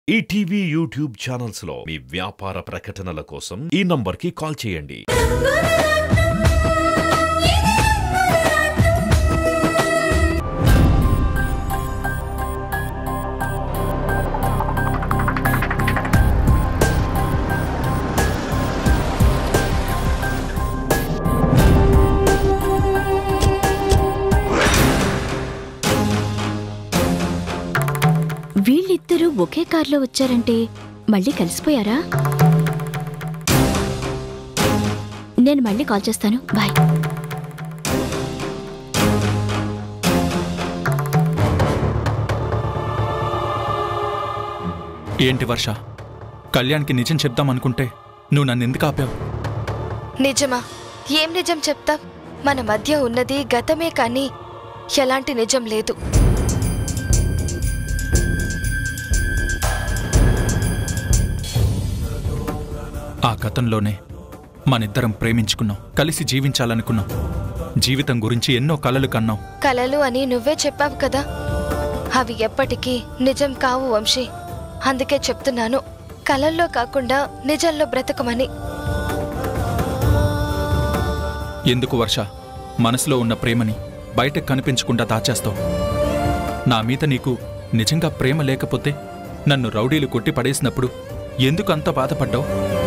ETV YouTube channels లో మీ వ్యాపార ప్రకటనల కోసం ఈ నంబర్కి కాల్ చేయండి వీళ్ళిద్దరూ ఒకే కారులో వచ్చారంటే మళ్ళీ కలిసిపోయారా నేను మళ్ళీ కాల్ చేస్తాను బాయ్ ఏంటి వర్ష కళ్యాణ్కి నిజం చెప్దామనుకుంటే నువ్వు నన్ను ఎందుకు ఆపావు నిజమా ఏం నిజం చెప్తా మన మధ్య ఉన్నది గతమే కానీ ఎలాంటి నిజం లేదు ఆ గతంలోనే మనిద్దరం ప్రేమించుకున్నాం కలిసి జీవించాలనుకున్నాం జీవితం గురించి ఎన్నో కలలు కన్నాం కలలు అని నువ్వే చెప్పావు కదా అవి ఎప్పటికీ నిజం కావు వంశీ అందుకే చెప్తున్నాను కలల్లో కాకుండా నిజంలో బ్రతకమని ఎందుకు వర్ష మనసులో ఉన్న ప్రేమని బయటకు కనిపించకుండా దాచేస్తావు నా మీద నీకు నిజంగా ప్రేమ లేకపోతే నన్ను రౌడీలు కొట్టి పడేసినప్పుడు ఎందుకు అంత బాధపడ్డావు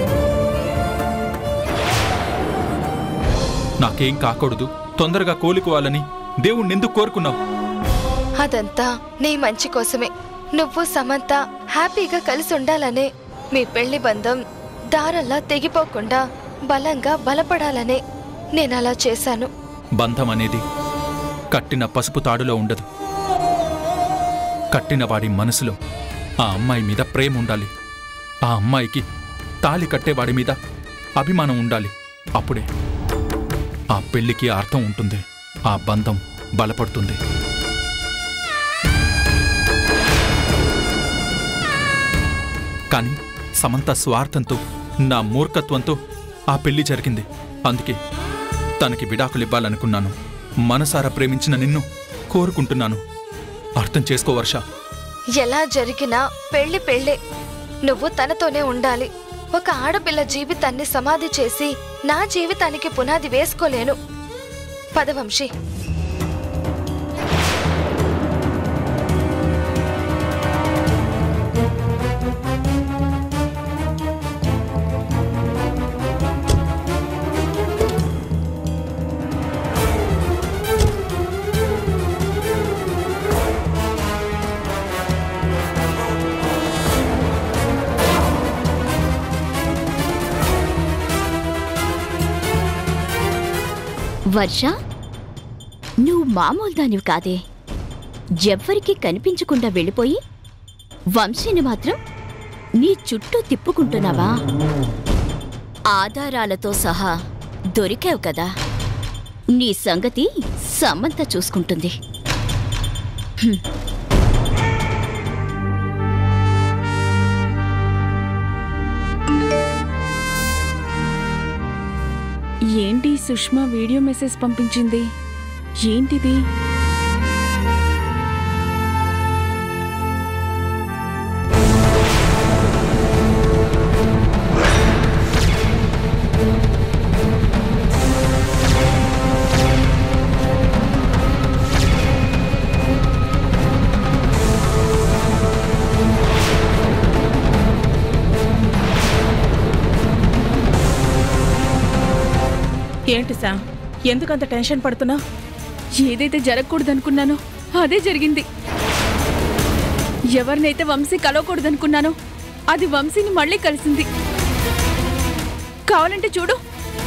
నాకేం కాకూడదు తొందరగా కోలుకోవాలని దేవుణ్ణి ఎందుకు కోరుకున్నావు అదంతా నీ మంచి కోసమే నువ్వు సమంత హ్యాపీగా కలిసి ఉండాలనే మీ పెళ్లి బంధం దారల్లా తెగిపోకుండా బలంగా బలపడాలనే నేనలా చేశాను బంధం అనేది కట్టిన పసుపు తాడులో ఉండదు కట్టిన వాడి మనసులో ఆ అమ్మాయి మీద ప్రేమ ఉండాలి ఆ అమ్మాయికి తాళి కట్టేవాడి మీద అభిమానం ఉండాలి అప్పుడే ఆ పెళ్లికి అర్థం ఉంటుంది ఆ బంధం బలపడుతుంది కానీ సమంత స్వార్థంతో నా మూర్ఖత్వంతో ఆ పెళ్లి జరిగింది అందుకే తనకి విడాకులివ్వాలనుకున్నాను మనసారా ప్రేమించిన నిన్ను కోరుకుంటున్నాను అర్థం చేసుకో వర్ష ఎలా జరిగినా పెళ్లి పెళ్ళే నువ్వు తనతోనే ఉండాలి ఒక ఆడపిల్ల జీవితాన్ని సమాధి చేసి నా జీవితానికి పునాది వేసుకోలేను పదవంశీ వర్ష నువ్వు మామూలు దానివి కాదే ఎవ్వరికీ కనిపించకుండా వెళ్ళిపోయి వంశీని మాత్రం నీ చుట్టూ తిప్పుకుంటున్నావా ఆధారాలతో సహా దొరికావు కదా నీ సంగతి సమంత చూసుకుంటుంది ఏంటి సుష్మా వీడియో మెసేజ్ పంపించింది ఏంటిది ఏంటి సామ్ ఎందుకంత టెన్షన్ పడుతున్నా ఏదైతే జరగకూడదనుకున్నానో అదే జరిగింది ఎవరినైతే వంశీ కలవకూడదనుకున్నానో అది వంశీని మళ్ళీ కలిసింది కావాలంటే చూడు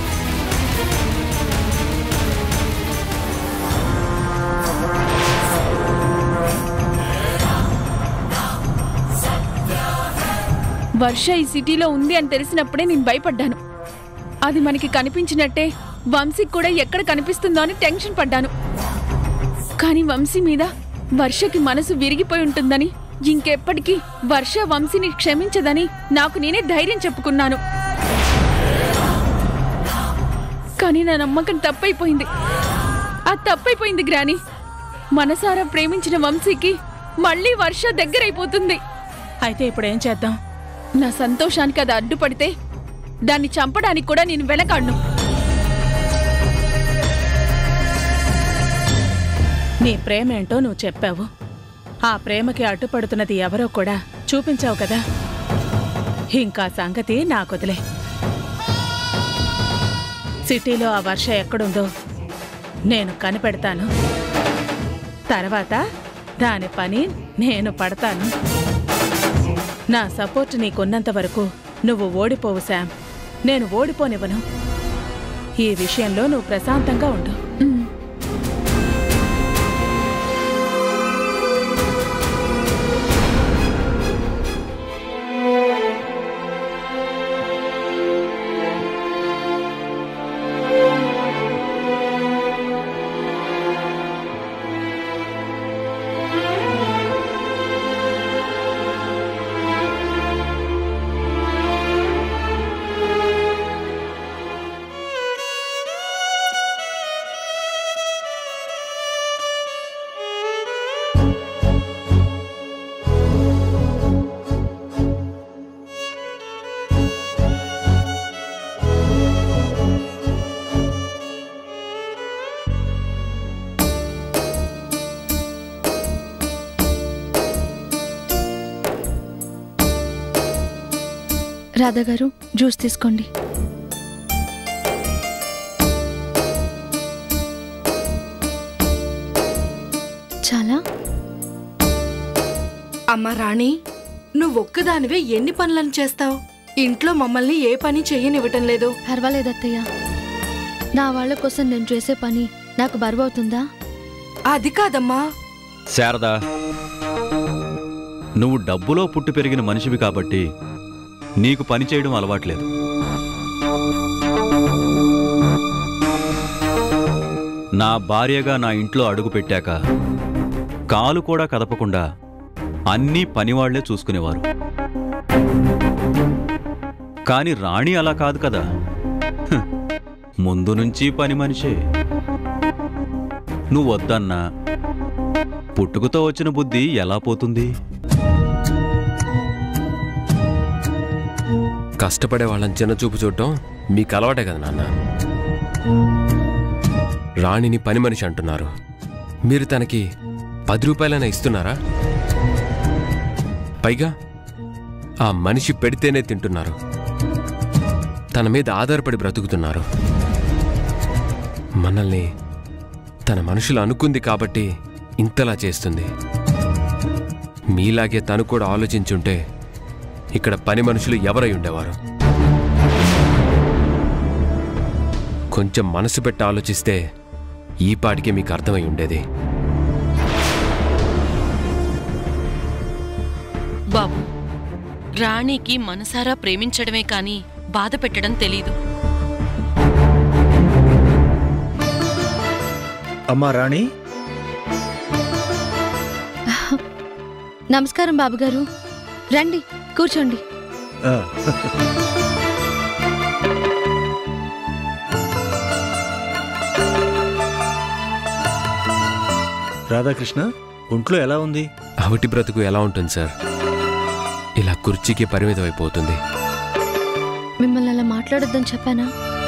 వర్ష ఈ సిటీలో ఉంది అని తెలిసినప్పుడే నేను భయపడ్డాను అది మనకి కనిపించినట్టే వంశీకి కూడా ఎక్కడ కనిపిస్తుందో అని టెన్షన్ పడ్డాను కానీ వంశీ మీద వర్షకి మనసు విరిగిపోయి ఉంటుందని ఇంకెప్పటికీ వర్ష వంశీని క్షమించదని నాకు నేనే ధైర్యం చెప్పుకున్నాను కానీ నా నమ్మకం తప్పైపోయింది ఆ తప్పైపోయింది గ్రాని మనసారా ప్రేమించిన వంశీకి మళ్ళీ వర్ష దగ్గరైపోతుంది అయితే ఇప్పుడు ఏం చేద్దాం నా సంతోషానికి అది అడ్డుపడితే దాన్ని చంపడానికి కూడా నేను వెనకాడ్ను నీ ప్రేమేంటో నువ్వు చెప్పావు ఆ ప్రేమకి అడ్డుపడుతున్నది ఎవరో కూడా చూపించావు కదా ఇంకా సంగతి నాకొదిలే సిటీలో ఆ వర్ష ఎక్కడుందో నేను కనిపెడతాను తర్వాత దాని పని నేను పడతాను నా సపోర్ట్ నీకున్నంత వరకు నువ్వు ఓడిపోవు శామ్ నేను ఓడిపోనివ్వను ఈ విషయంలో నువ్వు ప్రశాంతంగా ఉండు ఉమ్. రాధా గారు జ్యూస్ తీసుకోండి చాలా అమ్మా రాణి నువ్వొక్కదానివే ఎన్ని పనులను చేస్తావు ఇంట్లో మమ్మల్ని ఏ పని చెయ్యనివ్వటం లేదు పర్వాలేదు అత్తయ్య నా వాళ్ళ కోసం నేను చేసే పని నాకు బరువవుతుందా అది కాదమ్మా శారదా నువ్వు డబ్బులో పుట్టి పెరిగిన మనిషివి కాబట్టి నీకు పని చేయడం అలవాట్లేదు నా భార్యగా నా ఇంట్లో అడుగు పెట్టాక కాలు కూడా కదపకుండా అన్నీ పనివాళ్లే చూసుకునేవారు కాని రాణి అలా కాదు కదా హ్, ముందు నుంచి పని మనిషే నువ్వు వద్దన్నా పుట్టుకతో వచ్చిన బుద్ధి ఎలా పోతుంది కష్టపడే వాళ్ళని చిన్న చూపు చూడటం మీకు అలవాటే కదా నాన్న రాణిని పని మనిషి అంటున్నారు మీరు తనకి పది రూపాయలైనా ఇస్తున్నారా పైగా ఆ మనిషి పెడితేనే తింటున్నారు తన మీద ఆధారపడి బ్రతుకుతున్నారు మనల్ని తన మనుషులు అనుకుంది కాబట్టి ఇంతలా చేస్తుంది మీలాగే తను కూడా ఆలోచించుంటే ఇక్కడ పని మనుషులు ఎవరై ఉండేవారు కొంచెం మనసు పెట్టి ఆలోచిస్తే ఈ పాటికే మీకు అర్థమై ఉండేది బాబు రాణికి మనసారా ప్రేమించడమే కాని బాధ పెట్టడం తెలీదు అమ్మా రాణి నమస్కారం బాబుగారు రండి కూర్చోండి ఆ, రాధాకృష్ణ ఒంట్లో ఎలా ఉంది అవిటి బ్రతుకు ఎలా ఉంటుంది సార్ ఇలా కుర్చీకి పరిమితం అయిపోతుంది మిమ్మల్ని అలా మాట్లాడొద్దని చెప్పానా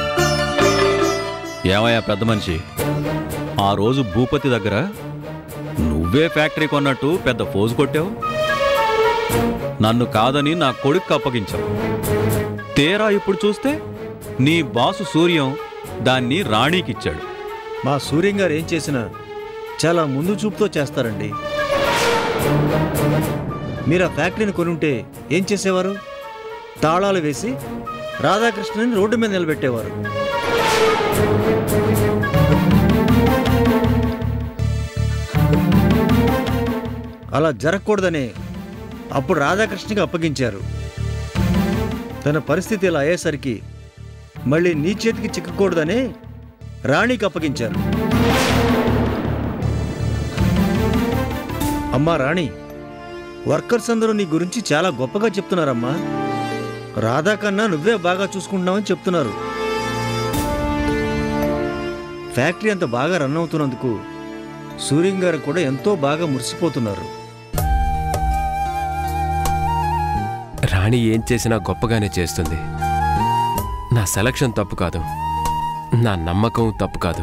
ఏమయ్యా పెద్ద మనిషి ఆ రోజు భూపతి దగ్గర నువ్వే ఫ్యాక్టరీ కొన్నట్టు పెద్ద ఫోజు కొట్టావు నన్ను కాదని నా కొడుకు అప్పగించావు తేరా ఇప్పుడు చూస్తే నీ బాసు సూర్యం దాన్ని రాణికిచ్చాడు మా సూర్యం గారు ఏం చేసినా చాలా ముందు చూపుతో చేస్తారండి మీరు ఆ ఫ్యాక్టరీని కొనుంటే ఏం చేసేవారు తాళాలు వేసి రాధాకృష్ణని రోడ్డు మీద నిలబెట్టేవారు అలా జరగకూడదనే అప్పుడు రాధాకృష్ణకి అప్పగించారు తన పరిస్థితి ఇలా అయ్యేసరికి మళ్ళీ నీ చేతికి చిక్కకూడదనే రాణికి అప్పగించారు అమ్మా రాణి వర్కర్స్ అందరూ నీ గురించి చాలా గొప్పగా చెప్తున్నారమ్మా రాధా కన్నా నువ్వే బాగా చూసుకుంటున్నావని చెప్తున్నారు ఫ్యాక్టరీ అంత బాగా రన్ అవుతున్నందుకు సూర్యం గారు కూడా ఎంతో బాగా మురిసిపోతున్నారు రాణి ఏం చేసినా గొప్పగానే చేస్తుంది నా సెలక్షన్ తప్పు కాదు నా నమ్మకం తప్పు కాదు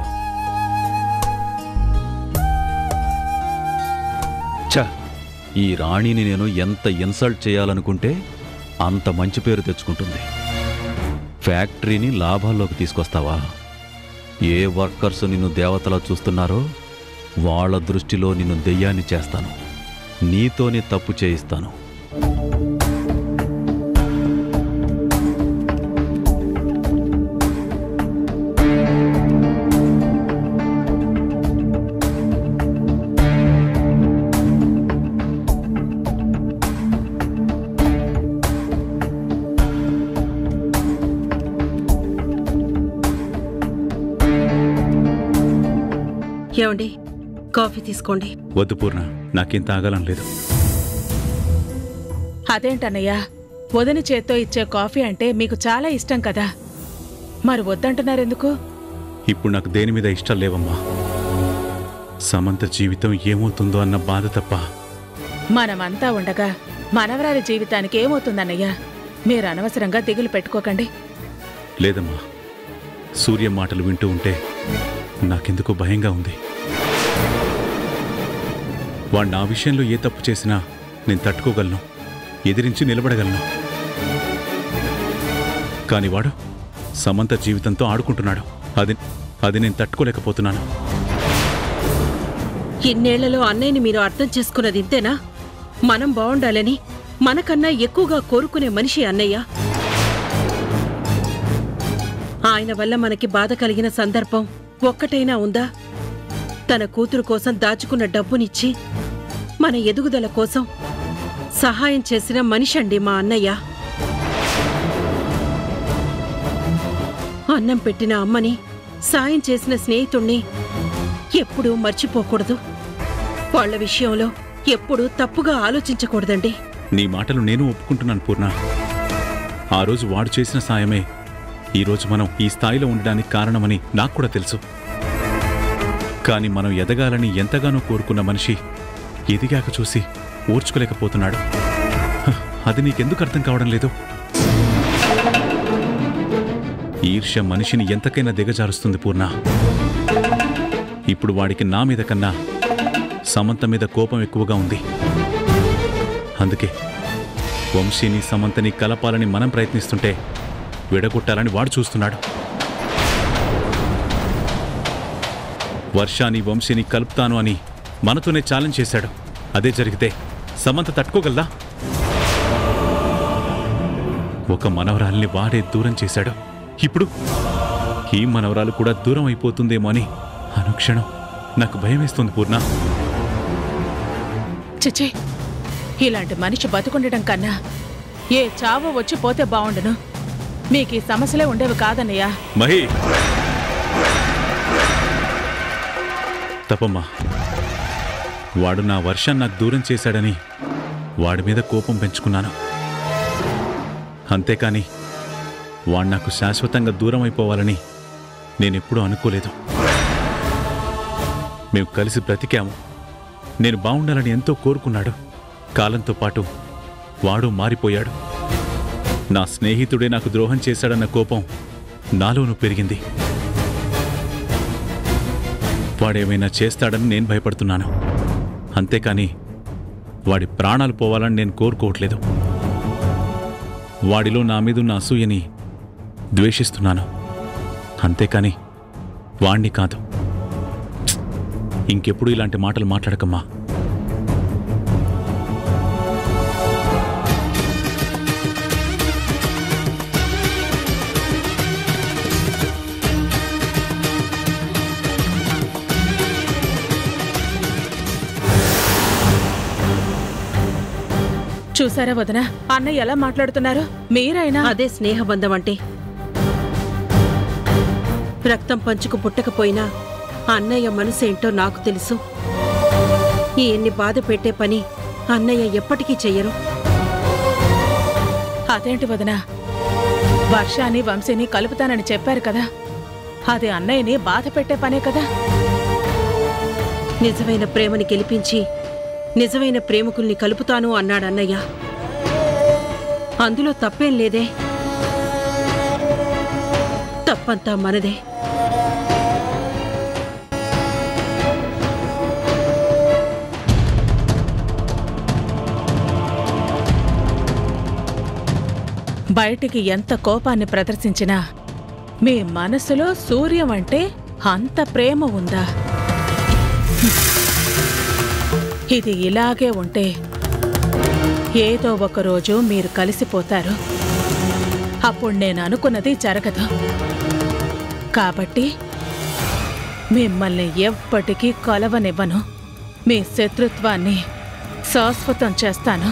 ఛ ఈ రాణిని నేను ఎంత ఇన్సల్ట్ చేయాలనుకుంటే అంత మంచి పేరు తెచ్చుకుంటుంది ఫ్యాక్టరీని లాభాల్లోకి తీసుకొస్తావా ఏ వర్కర్స్ నిన్ను దేవతలా చూస్తున్నారో వాళ్ళ దృష్టిలో నిన్ను దెయ్యాన్ని చేస్తాను నీతోనే తప్పు చేయిస్తాను ఏమండి కాఫీ తీసుకోండి వద్దు పూర్ణ నాకేం తాగాలని లేదు అదేంటన్నయ్యా వదిన చేత్తో ఇచ్చే కాఫీ అంటే మీకు చాలా ఇష్టం కదా మరి వద్దంటున్నారెందుకు ఇప్పుడు నాకు దేని మీద ఇష్టం లేవమ్మా సమంత జీవితం ఏమవుతుందో అన్న బాధ తప్ప మనమంతా ఉండగా మనవరాలి జీవితానికి ఏమవుతుందన్నయ్యా మీరు అనవసరంగా దిగులు పెట్టుకోకండి లేదమ్మా సూర్య మాటలు వింటూ ఉంటే నాకెందుకో భయంగా ఉంది వాడు నా విషయంలో ఏ తప్పు చేసినా నేను తట్టుకోగలను ఎదిరించి నిలబడగలను కాని వాడు సమంత జీవితంతో ఆడుకుంటున్నాడు అది అది నేను తట్టుకోలేకపోతున్నాను ఇన్నేళ్లలో అన్నయ్యని మీరు అర్థం చేసుకున్నది ఇంతేనా మనం బావుండాలని మనకన్నా ఎక్కువగా కోరుకునే మనిషి అన్నయ్య ఆయన వల్ల మనకి బాధ కలిగిన సందర్భం ఒక్కటైనా ఉందా తన కూతురు కోసం దాచుకున్న డబ్బునిచ్చి మన ఎదుగుదల కోసం సహాయం చేసిన మనిషి అండి మా అన్నయ్య అన్నం పెట్టిన అమ్మని సాయం చేసిన స్నేహితుణ్ణి ఎప్పుడూ మర్చిపోకూడదు వాళ్ళ విషయంలో ఎప్పుడూ తప్పుగా ఆలోచించకూడదండి నీ మాటలు నేను ఒప్పుకుంటున్నాను పూర్ణ ఆ రోజు వాడు చేసిన సాయమే ఈరోజు మనం ఈ స్థాయిలో ఉండడానికి కారణమని నాకు కూడా తెలుసు కానీ మనం ఎదగాలని ఎంతగానో కోరుకున్న మనిషి ఎదిగాక చూసి ఓర్చుకోలేకపోతున్నాడు హ, అది నీకెందుకు అర్థం కావడం లేదు ఈర్ష్య మనిషిని ఎంతకైనా దిగజారుస్తుంది పూర్ణ ఇప్పుడు వాడికి నా మీద కన్నా సమంత మీద కోపం ఎక్కువగా ఉంది అందుకే వంశీని సమంతని కలపాలని మనం ప్రయత్నిస్తుంటే విడగొట్టాలని వాడు చూస్తున్నాడు వర్షాని వంశీని కలుపుతాను అని మనతోనే ఛాలెంజ్ చేశాడు అదే జరిగితే సమంత తట్టుకోగలదా ఒక మనవరాల్ని వాడే దూరం చేశాడు ఇప్పుడు ఈ మనవరాలు కూడా దూరం అయిపోతుందేమో అని అనుక్షణం నాకు భయమేస్తుంది పూర్ణ చిచి ఇలాంటి మనిషి బతుకుండటం కన్నా ఏ చావో వచ్చి పోతే బావుండును మీకు ఈ సమస్యలే ఉండేవి కాదన్నయ్యా మహి తపమ్మా వాడు నా వర్షం నాకు దూరం చేశాడని వాడి మీద కోపం పెంచుకున్నాను అంతేకాని వాడు నాకు శాశ్వతంగా దూరం అయిపోవాలని నేనెప్పుడూ అనుకోలేదు మేము కలిసి బ్రతికాము నేను బాగుండాలని ఎంతో కోరుకున్నాడు కాలంతో పాటు వాడు మారిపోయాడు నా స్నేహితుడే నాకు ద్రోహం చేశాడన్న కోపం నాలోనూ పెరిగింది వాడేమైనా చేస్తాడని నేను భయపడుతున్నాను అంతేకాని వాడి ప్రాణాలు పోవాలని నేను కోరుకోవట్లేదు వాడిలో నా మీదున్న అసూయని ద్వేషిస్తున్నాను అంతేకాని వాణ్ణి కాదు ప్చ్! ఇంకెప్పుడు ఇలాంటి మాటలు మాట్లాడకమ్మా చూసారా వదన అన్నయ్య ఎలా మాట్లాడుతున్నారు మీరైనా అదే స్నేహబంధం అంటే రక్తం పంచుకు పుట్టకపోయినా అన్నయ్య మనసేంటో నాకు తెలుసు ఈయన్ని బాధ పెట్టే పని అన్నయ్య ఎప్పటికీ చెయ్యరు అదేంటి వదన వర్షాన్ని వంశీని కలుపుతానని చెప్పారు కదా అది అన్నయ్యని బాధ పెట్టే పనే కదా నిజమైన ప్రేమని గెలిపించి నిజమైన ప్రేమికుల్ని కలుపుతాను అన్నాడు అన్నయ్య అందులో తప్పేం లేదే తప్పంతా మనదే బయటికి ఎంత కోపాన్ని ప్రదర్శించినా మీ మనసులో సూర్యం అంటే అంత ప్రేమ ఉందా ఇది ఇలాగే ఉంటే ఏదో ఒక రోజు మీరు కలిసిపోతారు అప్పుడు నేను అనుకున్నది జరగదు కాబట్టి మిమ్మల్ని ఎప్పటికీ కొలవనివ్వను మీ శత్రుత్వాన్ని శాశ్వతం చేస్తాను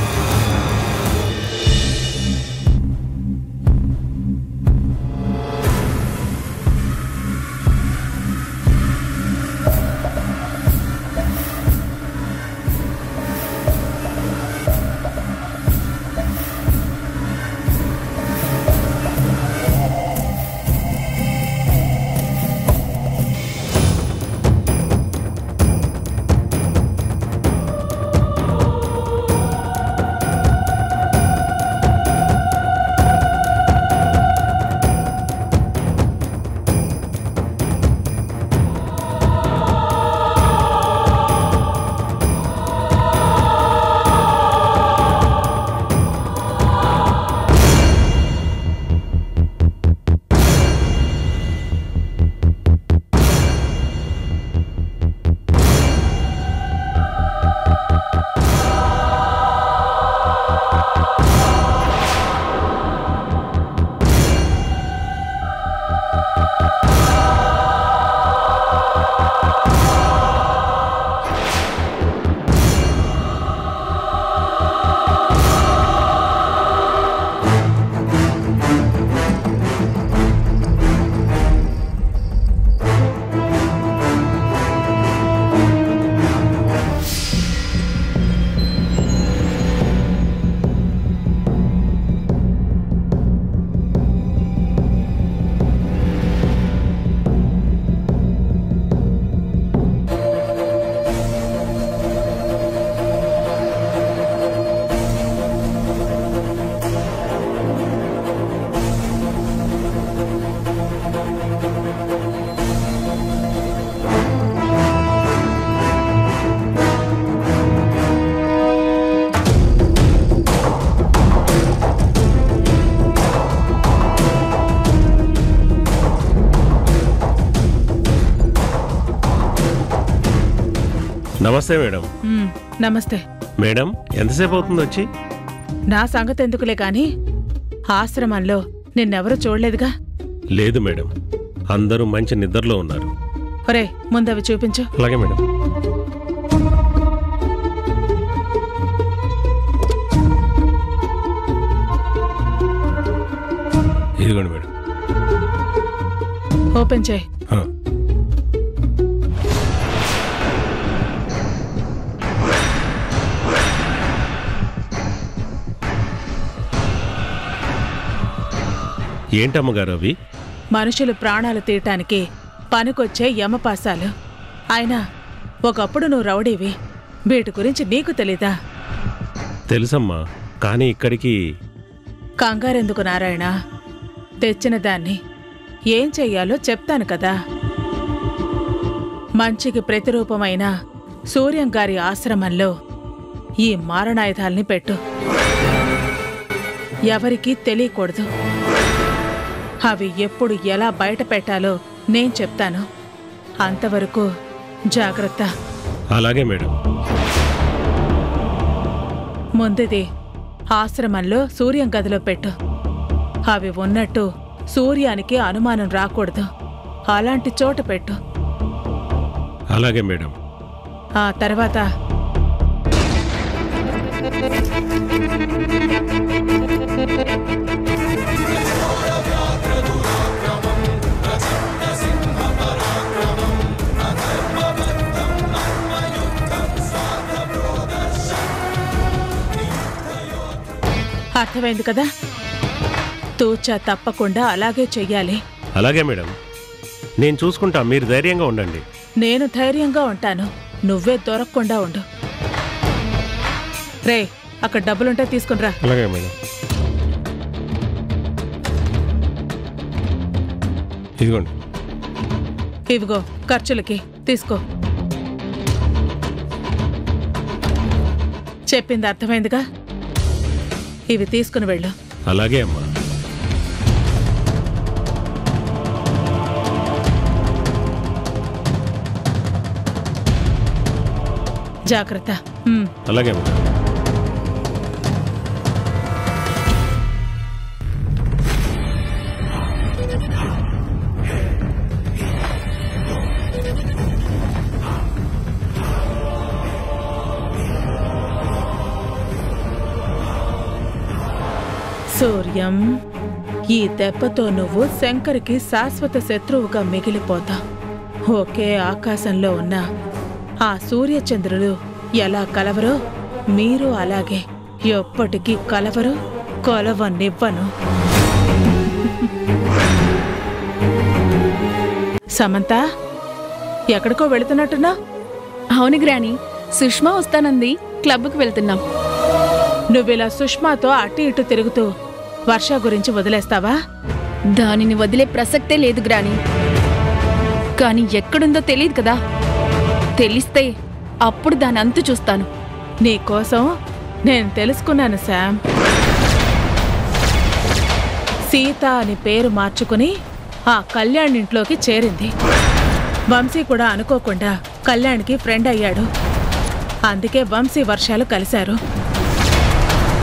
నమస్తే మేడం మ్మ్, నమస్తే మేడం ఎంతసేపు అవుతుంది వచ్చి నా సంగతి ఎందుకులే కాని ఆశ్రమంలో నిన్నెవరూ చూడలేదుగా లేదు మేడం అందరూ మంచి నిద్రలో ఉన్నారు ఒరే ముందవి చూపించు అలాగే మేడం ఇదిగోండి మేడం ఓపెన్ చేయి ఆ. ఏంటమ్మగారు అవి మనుషులు ప్రాణాలు తీయటానికి పనికొచ్చే యమపాసాలు అయినా ఒకప్పుడు నువ్వు రౌడీవి వీటి గురించి నీకు తెలీదా తెలుసమ్మా కానీ ఇక్కడికి కంగారెందుకు నారాయణ తెచ్చిన దాన్ని ఏం చెయ్యాలో చెప్తాను కదా మంచికి ప్రతిరూపమైన సూర్యం గారి ఆశ్రమంలో ఈ మారణాయుధాల్ని పెట్టు ఎవరికీ తెలియకూడదు అవి ఎప్పుడు ఎలా బయట పెట్టాలో నేను చెప్తాను అంతవరకు జాగ్రత్త అలాగే మేడం ముందుది ఆశ్రమంలో సూర్యం గదిలో పెట్టు అవి ఉన్నట్టు సూర్యానికి అనుమానం రాకూడదు అలాంటి చోట పెట్టు అలాగే మేడం ఆ తర్వాత అర్థమైంది కదా తూచా తప్పకుండా అలాగే చెయ్యాలి అలాగే మేడం నేను చూసుకుంటా మీరు ధైర్యంగా ఉండండి నేను ధైర్యంగా ఉంటాను నువ్వే దొరకకుండా ఉండు రే అక్కడ డబ్బులుంటే తీసుకునిరా అలాగే మేడం ఇదిగోండి ఇవిగో ఖర్చులకి తీసుకో చెప్పింది అర్థమైందిగా ఇవి తీసుకుని వెళ్ళు అలాగే అమ్మా జాగ్రత్త ఉమ్. అలాగే అమ్మా సూర్యం ఈ దెబ్బతో నువ్వు శంకర్కి శాశ్వత శత్రువుగా మిగిలిపోతా ఒకే ఆకాశంలో ఉన్న ఆ సూర్యచంద్రులు ఎలా కలవరో మీరు అలాగే ఎప్పటికీ కలవరు కొలవనివ్వను సమంత ఎక్కడికో వెళుతున్నట్టున్నా అవును గ్రాని సుష్మా వస్తానంది క్లబ్కి వెళ్తున్నాం నువ్విలా సుష్మాతో అటు ఇటు తిరుగుతూ వర్ష గురించి వదిలేస్తావా దానిని వదిలే ప్రసక్తే లేదు గ్రాని కానీ ఎక్కడుందో తెలియదు కదా తెలిస్తే అప్పుడు దాని అంతు చూస్తాను నీకోసం నేను తెలుసుకున్నాను శామ్ సీత అని పేరు మార్చుకుని ఆ కళ్యాణ్ ఇంట్లోకి చేరింది వంశీ కూడా అనుకోకుండా కళ్యాణ్కి ఫ్రెండ్ అయ్యాడు అందుకే వంశీ వర్షాలు కలిశారు